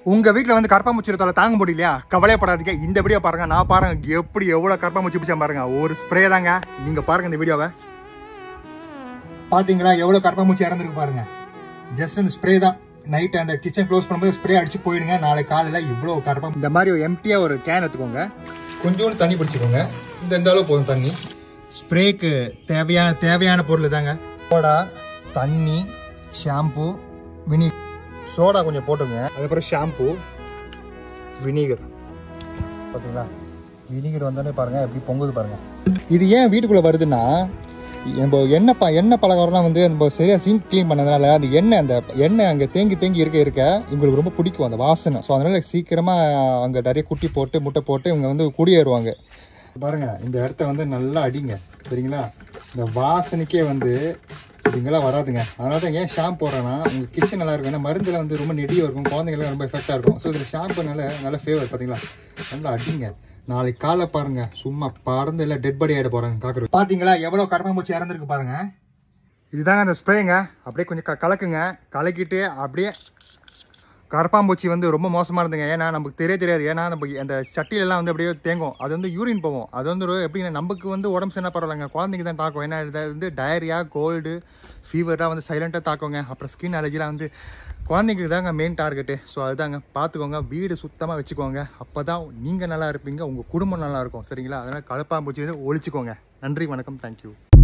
உங்க வீட்ல வந்து கரப்பாம்பூச்சி தொலை தாங்க முடியலையா கவலைப்படாதீங்க இந்த வீடியோ பாருங்க நான் பாருங்க எப்படி எவ்வளவு கரப்பாம்பூச்சி பிடிச்சா பாருங்க ஒரு ஸ்ப்ரே தாங்க நீங்க பாருங்க இந்த வீடியோவை பாத்தீங்களா எவ்வளவு கரப்பாம்பூச்சி இறந்துருக்கு பாருங்க ஜஸ்ட் இந்த ஸ்ப்ரே தான் நைட் அந்த கிச்சன் க்ளோஸ் பண்ணும்போது ஸ்ப்ரே அடிச்சு போயிடுங்க நாளைக்கு காலையில இவ்வளோ கரப்பா இந்த மாதிரி ஒரு எம்டியா ஒரு கேன் எடுத்துக்கோங்க கொஞ்சோண்டு தண்ணி பிடிச்சிக்கோங்க இந்த இந்த அளவு போதும் தண்ணி ஸ்ப்ரேக்கு தேவையான தேவையான பொருள் தாங்க சோடா தண்ணி ஷாம்பு வினி சோடா கொஞ்சம் போட்டுங்க அதுக்கப்புறம் ஷாம்பு வினிகர் பார்த்தீங்களா வினிகர் வந்தோடனே பாருங்க எப்படி பொங்குது பாருங்க இது ஏன் வீட்டுக்குள்ள வருதுன்னா நம்ம எண்ணெய் ப எண்ணெய் பலகாரம்லாம் வந்து நம்ம சரியாக சிங்க் க்ளீன் பண்ணதுனால அந்த எண்ணெய் அந்த எண்ணெய் அங்கே தேங்கி தேங்கி இருக்க இருக்க இவங்களுக்கு ரொம்ப பிடிக்கும் அந்த வாசனை ஸோ அதனால சீக்கிரமாக அங்கே நிறைய குட்டி போட்டு முட்டை போட்டு இவங்க வந்து குடியேறுவாங்க பாருங்க இந்த இடத்த வந்து நல்லா அடிங்க சரிங்களா இந்த வாசனைக்கே வந்து இதுங்கெல்லாம் வராதுங்க அதனால தான் ஏன் ஷாம்பு போடுறேன்னா உங்கள் கிச்சன் நல்லா இருக்கும் ஏன்னா மருந்தில் வந்து ரொம்ப நெடியாக இருக்கும் குழந்தைங்களாம் ரொம்ப எஃபெக்டாக இருக்கும் ஸோ இதில் ஷாம்புனால நல்ல ஃபேவர் பார்த்தீங்களா நல்லா அடிங்க நாளைக்கு காலை பாருங்க சும்மா பறந்து இல்லை டெட் பாடி ஆகிட போகிறாங்க காக்கரு பார்த்தீங்களா எவ்வளோ கரப்பாம்பூச்சி இறந்துருக்கு பாருங்க இதுதாங்க அந்த ஸ்ப்ரேங்க அப்படியே கொஞ்சம் க கலக்குங்க கலக்கிட்டு அப்படியே கரப்பாம்பூச்சி வந்து ரொம்ப மோசமாக இருந்துங்க ஏன்னா நமக்கு தெரிய தெரியாது ஏன்னா நம்ம அந்த சட்டிலெல்லாம் வந்து அப்படியே தேங்கும் அது வந்து யூரின் போவோம் அது வந்து ஒரு எப்படின்னா நமக்கு வந்து உடம்பு என்ன பரவாயில்லைங்க குழந்தைங்க தான் தாக்கும் ஏன்னா இது வந்து டயரியா கோல்டு ஃபீவராக வந்து சைலண்ட்டாக தாக்குங்க அப்புறம் ஸ்கின் அலர்ஜிலாம் வந்து குழந்தைங்களுக்கு தாங்க மெயின் டார்கெட்டு ஸோ அதுதாங்க பார்த்துக்கோங்க வீடு சுத்தமாக வச்சுக்கோங்க அப்போ தான் நீங்கள் நல்லா இருப்பீங்க உங்கள் குடும்பம் நல்லா இருக்கும் சரிங்களா அதனால் கலப்பாம்பூச்சி வந்து ஒழிச்சுக்கோங்க நன்றி வணக்கம் தேங்க்யூ